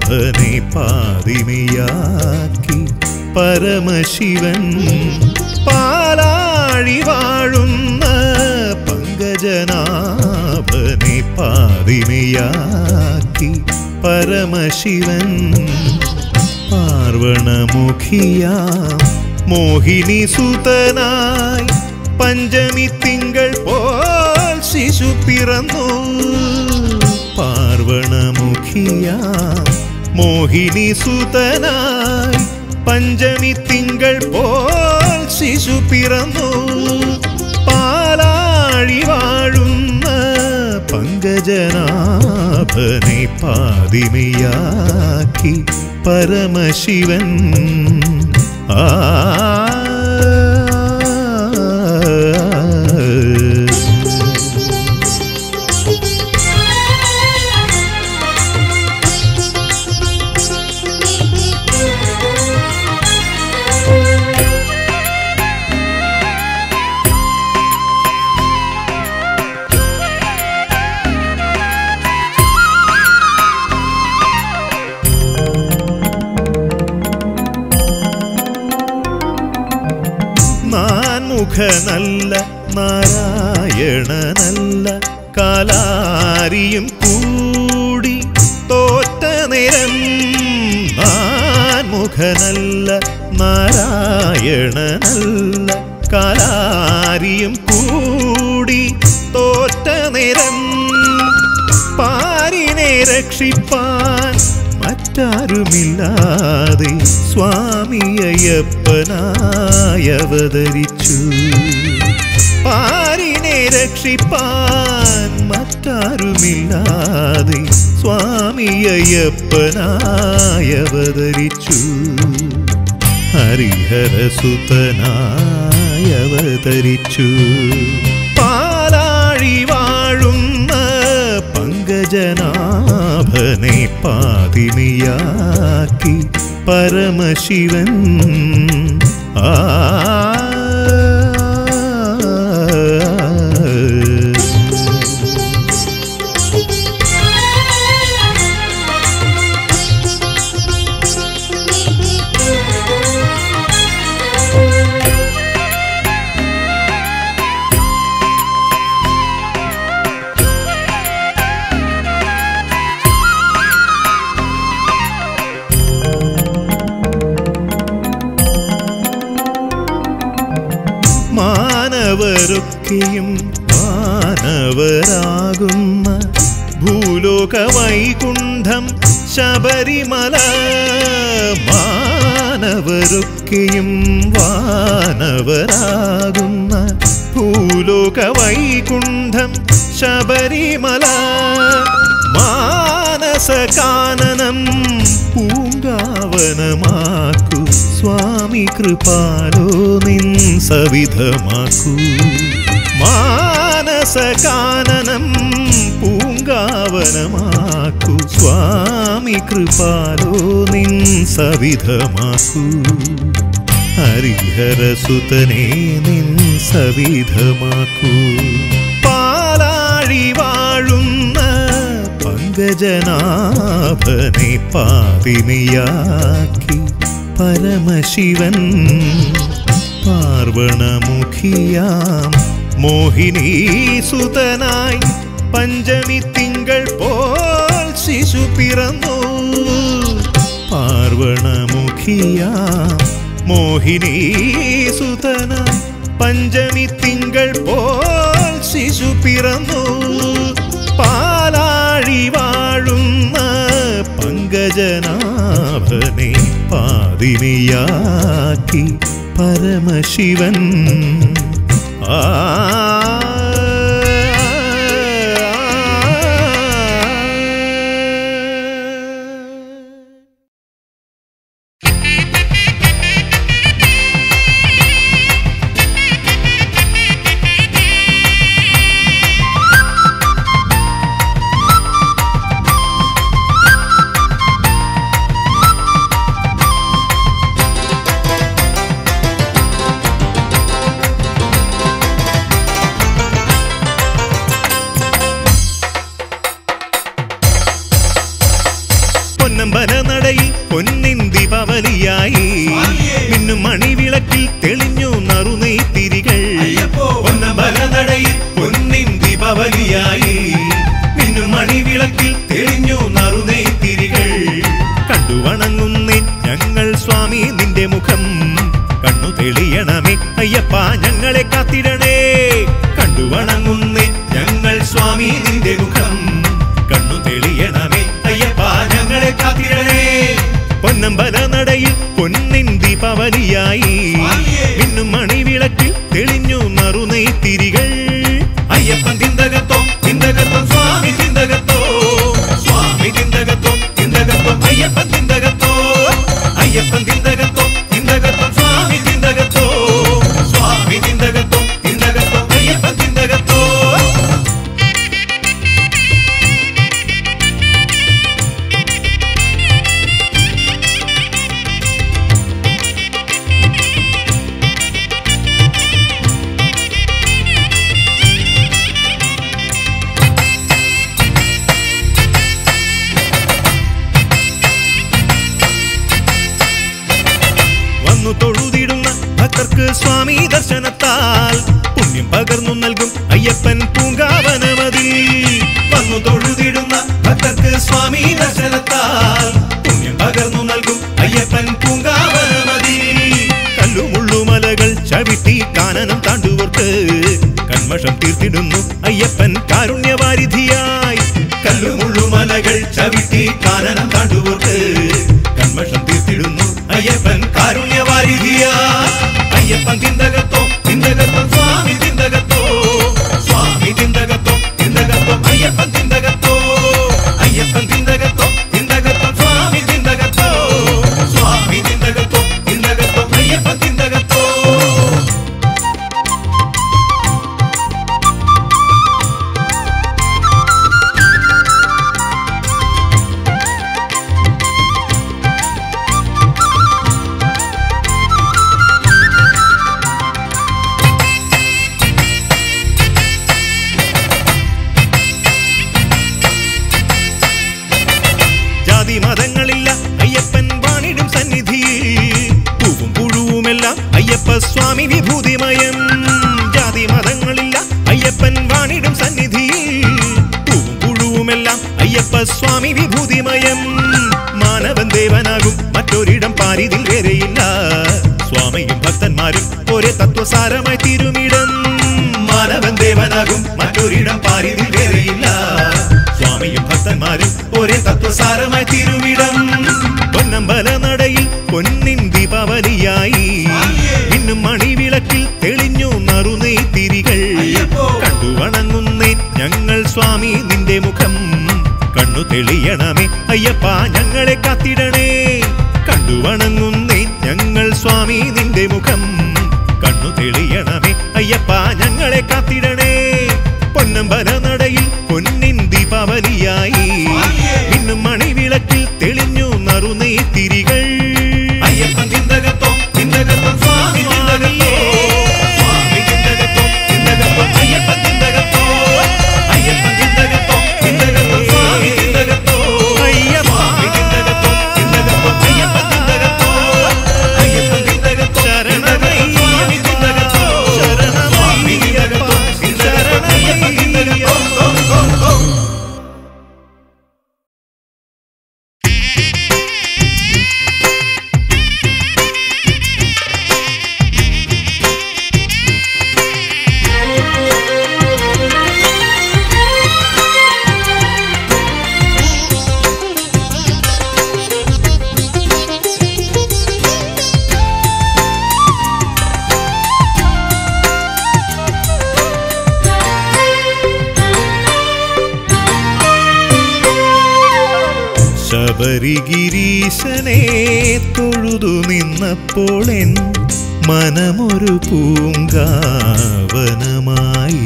പത്മനാഭനെ പാതിമിയാക്കി പരമശിവൻ പാലാഴി വാഴുന്ന പങ്കജനാഭനെ പാതിമിയാക്കി പരമശിവൻ പാർവണമുഖിയാം മോഹിനി സുതനായി പഞ്ചമി തിങ്കൾ പോൽ ശിശു പിറന്നു പാർവണമുഖിയാം മോഹിനി സുതനായി പഞ്ചമി തിങ്കൾ പോൽ ശിശു പിറന്നു പാലാഴി വാഴുന്ന പങ്കജനാഭനെ പാതിമിയാക്കി പരമശിവൻ ആ നാൻമുഖനല്ല നാരായണനല്ല കാലാരിയും കൂടി തോറ്റ നേരം നാൻമുഖനല്ല നാരായണനല്ല കാലാരിയും കൂടി തോറ്റ നേരം പാരിനെ രക്ഷിപ്പാൻ മറ്റാരുമില്ലാതെ സ്വാമി അയ്യപ്പനായി അവതരിച്ചു പാരിനെ രക്ഷിപ്പാൻ മറ്റാരുമില്ലാതെ സ്വാമി അയ്യപ്പനായി അവതരിച്ചു ഹരിഹരസുതനായി അവതരിച്ചു പാലാഴി വാഴുന്ന പങ്കജനാഭനെ പാതിമിയാക്കി പരമശിവൻ ആ മാനവരൊക്കെയും മാനവരാകുന്ന ഭൂലോക വൈകുണ്ഠം ശബരിമല മാനവരൊക്കെയും വാനവരാകുന്ന ഭൂലോക വൈകുണ്ഠം ശബരിമല മാനസകാനനം പൂങ്കാവനമാക്കൂ സ്വാമി കൃപാലോ നിൻ സവിധമാക്കൂ മാനസകാനനം പൂങ്കാവനമാക്കൂ സ്വാമി കൃപാലോ നിൻ സവിധമാക്കൂ ഹരിഹരസുതനെ നിൻ സവിധമാക്കൂ പാലാഴി വാഴുന്ന പങ്കജനാഭനെ പാതിമിയാക്കി പരമശിവൻ പാർവണമുഖിയാം മോഹിനി സുതനായി പഞ്ചമി തിങ്കൾ പോൽ ശിശു പിറന്നു പാർവണമുഖിയാം മോഹിനി സുതനായി പഞ്ചമി തിങ്കൾ പോൽ ശിശു പിറന്നു പാലാഴി വാഴുന്ന പങ്കജനാഭനെ പാതിനിയാക്കി പരമശിവൻ ആ ആ നടയിൽ പൊന്നിൻ ദീപാവലിയായി മിന്നും മണിവിളക്കിൽ തെളിഞ്ഞു നറുനെയ്ത്തിരികൾ പൊന്നമ്പല നടയിൽ പൊന്നിൻ ദീപാവലിയായി മിന്നും മണിവിളക്കിൽ തെളിഞ്ഞു നറുനെയ്ത്തിരികൾ കണ്ടു വണങ്ങുന്നേ ഞങ്ങൾ സ്വാമി നിന്റെ മുഖം കണ്ണു തെളിയണമേ അയ്യപ്പ ഞങ്ങളെ കാത്തിടണേ കണ്ടു വണങ്ങുന്നേ ഞങ്ങൾ സ്വാമി നിന്റെ മുഖം കണ്ണു തെളിയണമേ അയ്യപ്പ ഞങ്ങളെ കാത്തിടണേ പൊന്നമ്പല നടയിൽ പൊന്നിൻ ദീപാവലിയായി മിന്നും മണിവിളക്കിൽ തെളിഞ്ഞു നറുനെയ്ത്തിരികൾ അയ്യപ്പൻ തിന്തകത്തോ തിന്തകത്തോ സ്വാമി തിന്തകത്തോ സ്വാമി തിന്തകത്തോ തിന്തകത്തോ അയ്യപ്പൻ തിന്തകത്തോ അയ്യപ്പൻ തിന്തകത്തോ തിന്തകത്തോ സ്വാമി തിന്തകത്തോ സ്വാമി തിന്തകത്തോ തിന്തകത്തോ അയ്യപ്പൻ തിന്തകത്തോ വന്നു തൊഴുതിടുന്ന ഭക്തർക്ക് സ്വാമി ദർശനത്താൽ പുണ്യം പകർന്നു നൽകും അയ്യപ്പൻ പൂങ്കാവനമതിൽ വന്നു തൊഴുതിടുന്ന ഭക്തർക്ക് സ്വാമി ദർശനത്താൽ പുണ്യം പകർന്നു നൽകും അയ്യപ്പൻ പൂങ്കാവനമതിൽ കല്ലുമുള്ളുമലകൾ ചവിട്ടി കാനനം താണ്ടുവർക്ക് കന്മഷം തീർത്തിടുന്നു അയ്യപ്പൻ കാരുണ്യവാരിധിയായി കല്ലുമുള്ളുമലകൾ ചവിട്ടി കാനനം താണ്ടുവർക്ക് കന്മഷം തീർത്തിടുന്നു അയ്യപ്പൻ കാരുണ്യവാരിധിയായി അയ്യപ്പൻ തിന്തകത്തോ തിന്തകത്തോ സ്വാമി തിന്തകത്തോ സ്വാമി തിന്തകത്തോ തിന്തകത്തോ അയ്യപ്പൻ തിന്തകത്തോ അയ്യപ്പൻ തിന്തകത്തോ തിന്തകത്തോ സ്വാമി തിന്തകത്തോ സ്വാമി തിന്തകത്തോ തിന്തകത്തോ അയ്യപ്പൻ തിന്തകത്തോ ജാതി മതങ്ങളില്ല അയ്യപ്പൻ വാണിടും സന്നിധിയിൽ പൂവും പുഴുവുമെല്ലാം അയ്യപ്പ സ്വാമി വിഭൂതിമയം ജാതി മതങ്ങളില്ല അയ്യപ്പൻ വാണിടും സന്നിധിയിൽ പൂവും പുഴുവുമെല്ലാം അയ്യപ്പ സ്വാമി വിഭൂതിമയം മാനവൻ ദേവനാകും മറ്റൊരിടം പാരിതിൽ വേറെയില്ല സ്വാമിയും ഭക്തന്മാരും ഒരേ തത്വസാരമായി തിരുമിടം മാനവൻ ദേവനാകും മറ്റൊരിടം പാരിതിൽ വേറെയില്ല സ്വാമിയും ഭക്തന്മാരും ഒരേ തത്വസാരമായി തിരുവിടം പൊന്നമ്പല നടയിൽ പൊന്നിൻ ദീപാവലിയായി ഇന്നും മണിവിളക്കിൽ തെളിഞ്ഞു നറുനെയ്ത്തിരികൾ കണ്ടു വണങ്ങുന്നേ ഞങ്ങൾ സ്വാമി നിന്റെ മുഖം കണ്ണു തെളിയണമേ അയ്യപ്പ ഞങ്ങളെ കാത്തിടണേ കണ്ടു വണങ്ങുന്നേ ഞങ്ങൾ സ്വാമി നിന്റെ മുഖം കണ്ണു തെളിയണമേ അയ്യപ്പ ഞങ്ങളെ കാത്തിടണേ പൊന്നമ്പല നടയിൽ പൊന്നിൻ ദീപാവലിയായി ഇന്നും മണിവിളക്കിൽ തെളിഞ്ഞു നറുനെയ്ത്തിരികൾ അയ്യപ്പൻ തിന്തകത്തോ തിന്തകത്തോ സ്വാമി തിന്തകത്തോ സ്വാമി തിന്തകത്തോ തിന്തകത്തോ അയ്യപ്പൻ തിന്തകത്തോ അയ്യപ്പൻ തിന്തകത്തോ തിന്തകത്തോ സ്വാമി തിന്തകത്തോ സ്വാമി തിന്തകത്തോ തിന്തകത്തോ അയ്യപ്പൻ തിന്തകത്തോ അയ്യപ്പൻ തിന്തകത്തോ ശരണമയ്യ സ്വാമി തിന്തകത്തോ സ്വാമി തിന്തകത്തോ തിന്തകത്തോ അയ്യപ്പൻ തിന്തകത്തോ ശബരിഗിരീശനെ തൊഴുതു നിന്നപ്പോൾ എൻ മനമൊരു പൂങ്കാവനമായി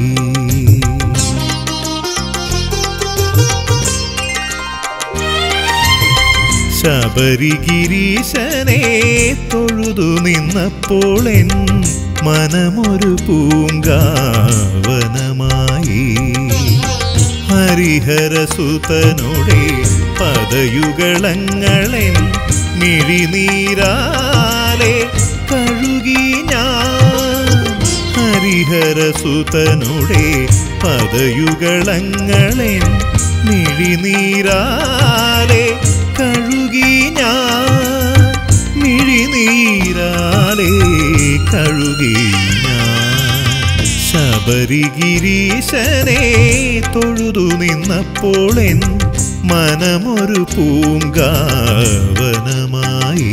ശബരിഗിരീശനെ തൊഴുതു നിന്നപ്പോൾ എൻ മനമൊരു പൂങ്കാവനമായി ഹരിഹരസുതനുടെ പദയുകളങ്ങളെൻ മിഴിനീരാലെ കഴുകി ഞാൻ ഹരിഹരസുതനുടെ പദയുകളങ്ങളെൻ മിഴിനീരാലെ കഴുകി ഞാൻ മിഴിനീരാലെ കഴുകി ഞാൻ ശബരിഗിരീശനെ തൊഴുതു നിന്നപ്പോൾ എൻ മനമൊരു പൂങ്കാവനമായി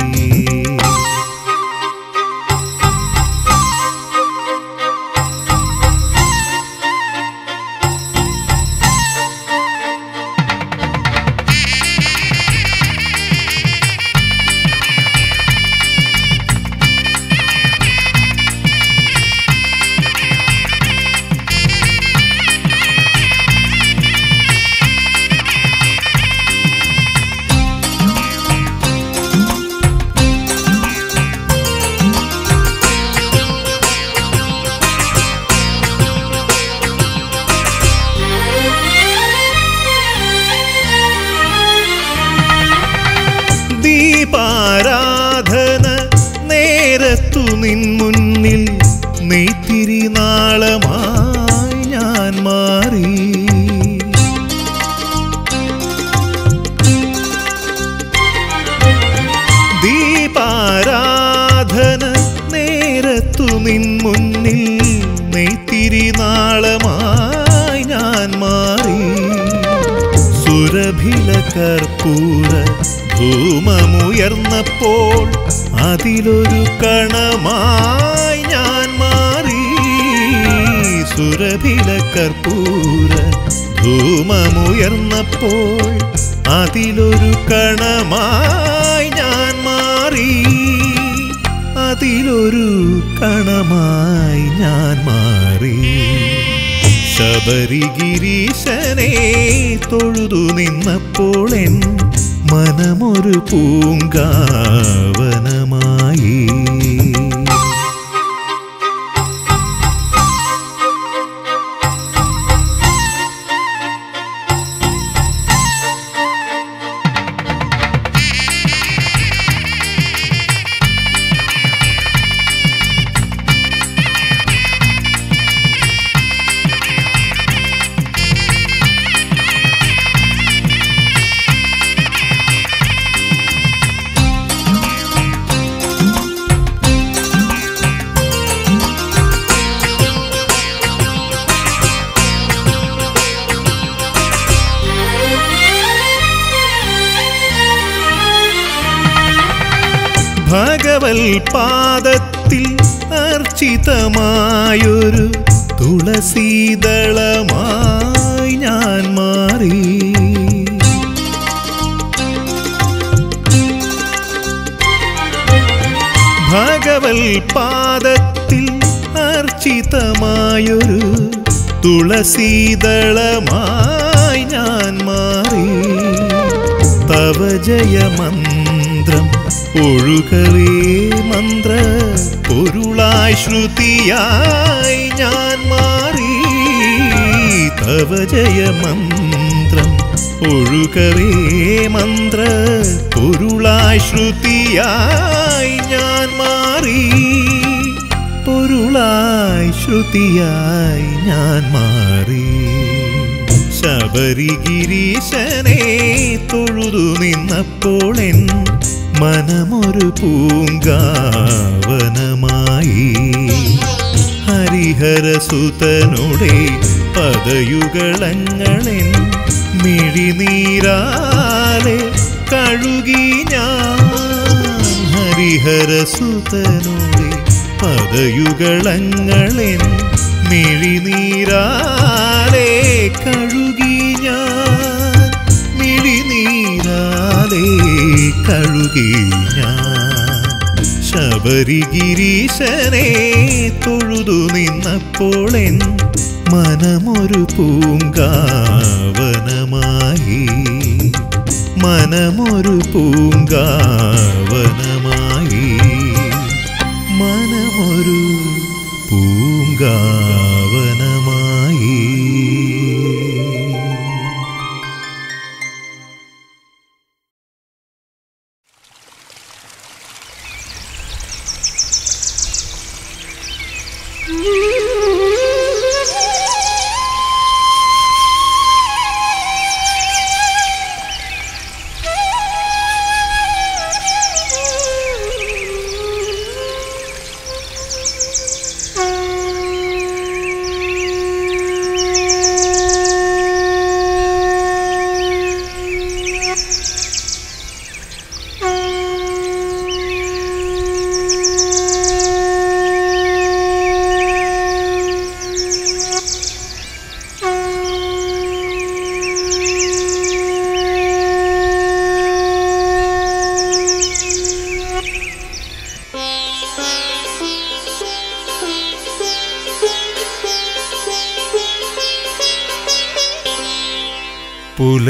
ദീപാരാധന നേരത്തു നിൻ മുന്നിൽ നെയ്ത്തിരി നാളമായി ഞാൻ മാറി ദീപാരാധന നേരത്തു നിൻ മുന്നിൽ നെയ്ത്തിരി നാളമായി ഞാൻ മാറി സുരഭില കർപ്പൂര ധൂമമുയർന്നപ്പോൾ അതിലൊരു കണമായി ഞാൻ മാറി സുരഭില കർപ്പൂര ധൂമമുയർന്നപ്പോൾ അതിലൊരു കണമായി ഞാൻ മാറി അതിലൊരു കണമായി ഞാൻ മാറി ശബരിഗിരീശനെ തൊഴുതു നിന്നപ്പോൾ എൻ മനമൊരു പൂങ്കാവനമായി ഭഗവൽ പാദത്തിൽ അർച്ചിതമായൊരു തുളസീദളമായി ഞാൻ മാറി ഭഗവൽ പാദത്തിൽ അർച്ചിതമായൊരു തുളസീദളമായി ഞാൻ മാറി തവ ജയമന്ത്രം ഒഴുകവേ മന്ത്ര പൊരുളായി ശ്രുതിയായി ഞാൻ മാറി തവ ജയമന്ത്രം ഒഴുകവേ മന്ത്ര പൊരുളായി ശ്രുതിയായി ഞാൻ മാറി പൊരുളായി ശ്രുതിയായി ഞാൻ മാറി ശബരിഗിരീശനെ തൊഴുതു നിന്നപ്പോൾ എൻ മനമൊരു പൂങ്കാവനമായി ഹരിഹരസുതനുടെ പദയുകളങ്ങളെൻ മിഴിനീരാലെ കഴുകി ഞാൻ ഹരിഹരസുതനുടെ പദയുകളങ്ങളെൻ മിഴിനീരാലെ കഴുകി ഞാൻ മിഴിനീരാലെ കഴുകി ഞാൻ ശബരിഗിരീശനെ തൊഴുതു നിന്നപ്പോൾ എൻ മനമൊരു പൂങ്കാവനമായി മനമൊരു പൂങ്കാവനമായി മനമൊരു പൂങ്കാവനമായി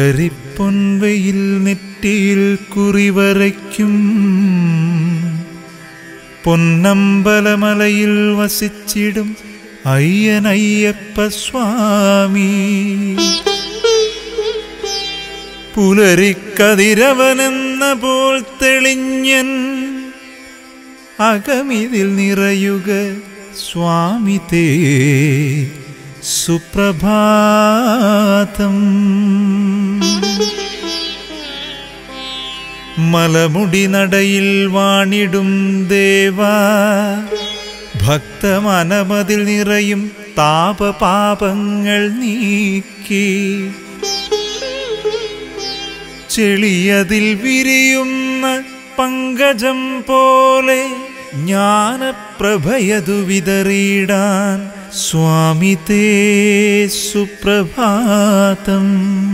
പുലരിപ്പൊൻവയിൽ നെറ്റിയിൽ കുറിവരയ്ക്കും പൊന്നമ്പലമലയിൽ വസിച്ചിടും അയ്യനയ്യപ്പ സ്വാമി പുലരിക്കതിരവനെന്ന പോൽ തെളിഞ്ഞൻ അകമിതിൽ നിറയുക സ്വാമി തേ സുപ്രഭാതം മലമുടി നടയിൽ വാണിടും ദേവാ ഭക്തമനമതിൽ നിറയും താപപാപങ്ങൾ നീക്കി ചെളിയതിൽ വിരിയുന്ന പങ്കജം പോലെ ജ്ഞാനപ്രഭയതു വിതറിയിടാൻ സ്വാമി തേ സുപ്രഭാതം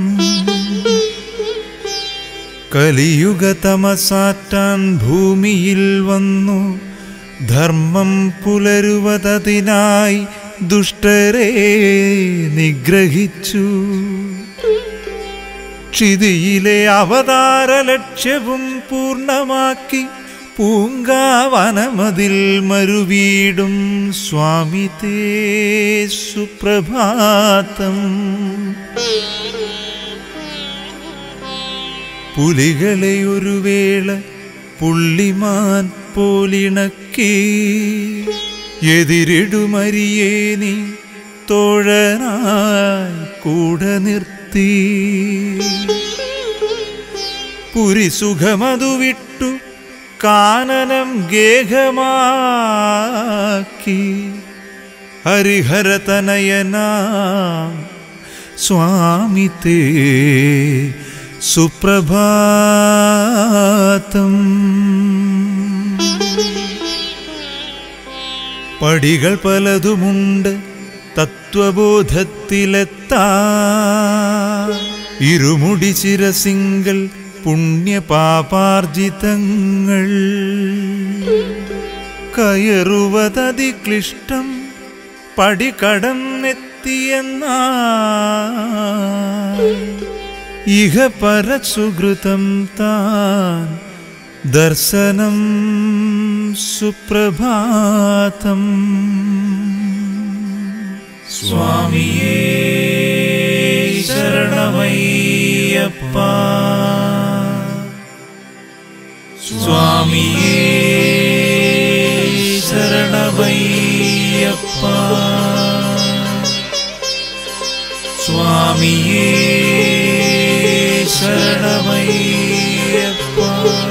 കലിയുഗ തമസാറ്റാൻ ഭൂമിയിൽ വന്നു ധർമ്മം പുലരുവതതിനായി ദുഷ്ടരെ നിഗ്രഹിച്ചു ക്ഷിതിയിലെ അവതാര ലക്ഷ്യവും പൂർണ്ണമാക്കി പൂങ്കാവനമതിൽ മരുവീടും സ്വാമി തേ സുപ്രഭാതം പുലികളെ ഒരു വേള പുള്ളിമാൻ പോലിണക്കി എതിരിടുമരിയേ നീ തോഴനായി കൂടെ നിർത്തി പുരി സുഖമതു വിട്ടു കാനനം ഗേഹമാക്കി ഹരിഹരതനയനാം സ്വാമി തേ സുപ്രഭാതം പടികൾ പലതുമുണ്ട് തത്വബോധത്തിലെത്താ ഇരുമുടി ചിരസിങ്കൽ പുണ്യപാപാർജിതങ്ങൾ കയറുവതതിക്ലിഷ്ടം പടി കടന്നെത്തിയെന്നാ ഇഹ പരസുഹൃതം താൻ ദർശനം സുപ്രഭാതം സ്വാമിയേ ശരണമയ്യപ്പ സ്വാമിയേ ശരണമയ്യപ്പ സ്വാമിയേ ശരണമയ്യപ്പ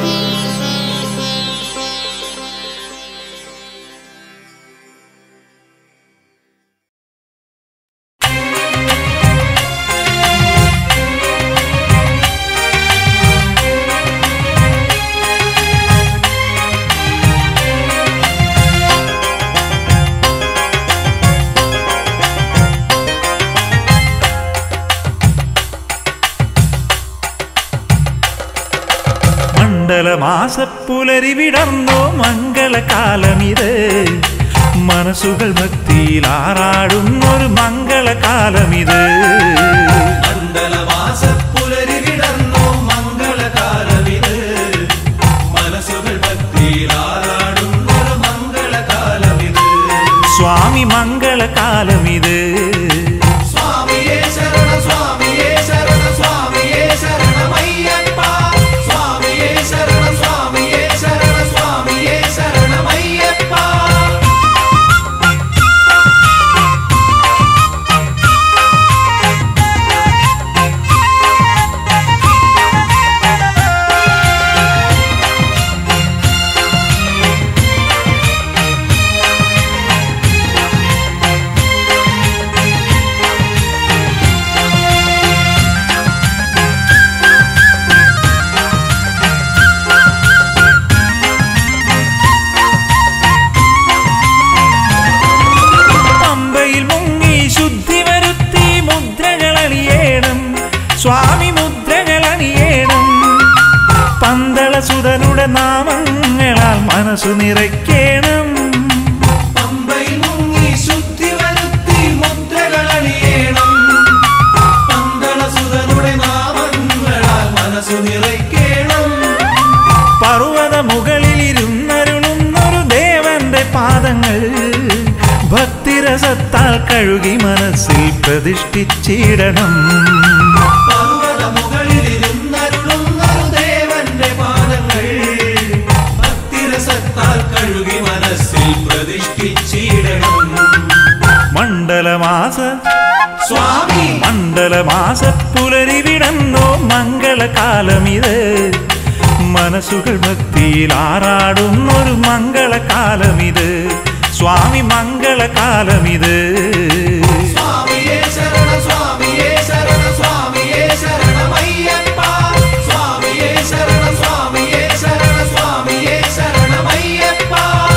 മണ്ഡലമാസപ്പുലരി വിടർന്നോ മംഗളകാലമിത് മനസ്സുകൾ ഭക്തിയിൽ ആറാടുന്നൊരു മംഗളകാലമിത് മണ്ഡലവാസപ്പുലരി വിടർന്നോ മംഗളകാലമിത് മനസ്സുകൾ ഭക്തിയിൽ ആറാടുന്നൊരു മംഗളകാലമിത് സ്വാമി മംഗളകാലമിത് സ്വാമിയേ ശരണ സ്വാമിയേ ശരണ സ്വാമിയേ ശരണമയ്യപ്പ സ്വാമിയേ ശരണ സ്വാമിയേ ശരണ സ്വാമിയേ ശരണമയ്യപ്പ പമ്പയിൽ മുങ്ങി ശുദ്ധി വരുത്തി മുദ്രകൾ അണിയേണം സ്വാമി മുദ്രകൾ അണിയേണം പന്തള സുതനുടെ നാമങ്ങളാൽ മനസ്സു നിറയ്ക്കേണം പമ്പയിൽ മുങ്ങി ശുദ്ധി വരുത്തി മുദ്രകൾ അണിയേണം പന്തളസുതനുടെ നാമങ്ങൾ ഭക്തിരസത്താൽ കഴുകി മനസ്സിൽ പ്രതിഷ്ഠിച്ചിടണം പർവ്വത മുകളിലിരുന്നരുളുന്നൊരു ദേവന്റെ പാദങ്ങൾ ഭക്തിരസത്താൽ കഴുകി മനസ്സിൽ പ്രതിഷ്ഠിച്ചിടണം മണ്ഡലമാസ സ്വാമി മണ്ഡലമാസ പുലരി വിടന്നോ മംഗളകാലമിത് മനസ്സുകൾ ഭക്തിയിൽ ആറാടുന്നൊരു മംഗളകാലമിത് സ്വാമി മംഗളകാലമിത് സ്വാമിയേ ശരണ സ്വാമിയേ ശരണ സ്വാമിയേ ശരണമയ്യപ്പ സ്വാമിയേ ശരണ സ്വാമിയേ ശരണ സ്വാമിയേ ശരണമയ്യപ്പ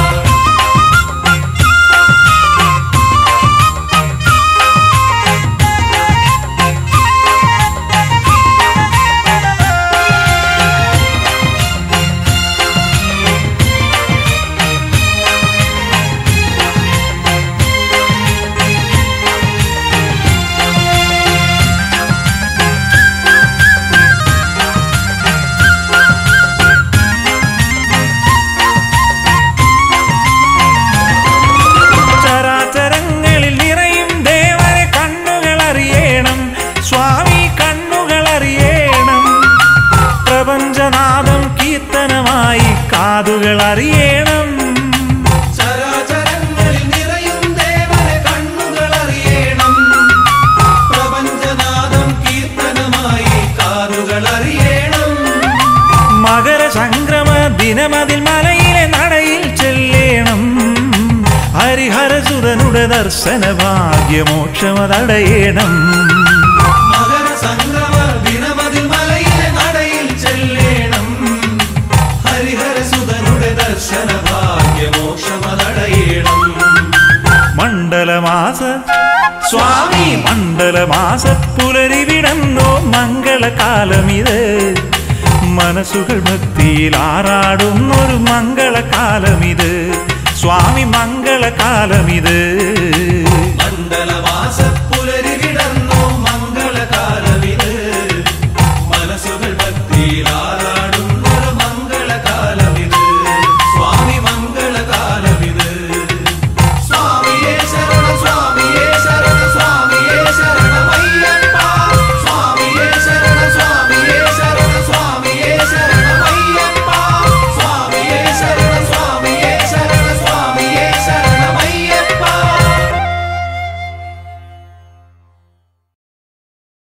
ചരാചരങ്ങളിൽ നിറയും ദേവനെ കണ്ണുകൾ അറിയണം സ്വാമി കണ്ണുകൾ അറിയണം പ്രപഞ്ചനാദം കീർത്തനമായി കാതുകൾ അറിയണം ചരാചരങ്ങളിൽ നിറയും ദേവനെ കണ്ണുകൾ അറിയണം പ്രപഞ്ചനാദം കീർത്തനമായി കാതുകൾ അറിയണം മകര സംക്രമ ദിനമതിൽ മലയിലെ നടയിൽ ചെല്ലേണം ഹരിഹരസുരനുടെ ദർശന ഭാഗ്യമോക്ഷമതടയണം മകര സംഗമ ദിനമതിൽ മലയിലെ നടയിൽ ചെല്ലേണം ഹരിഹരസുതനുടെ ദർശന ഭാഗ്യമോക്ഷമതടയണം മണ്ഡലമാസ സ്വാമി മണ്ഡലമാസ പുലരി വിടന്നോ മംഗളകാലമിത് മനസ്സുകൾ ഭക്തിയിൽ ആറാടുന്നൊരു മംഗളകാലമിത് സ്വാമി മംഗളകാലമിത് മണ്ഡലവാസ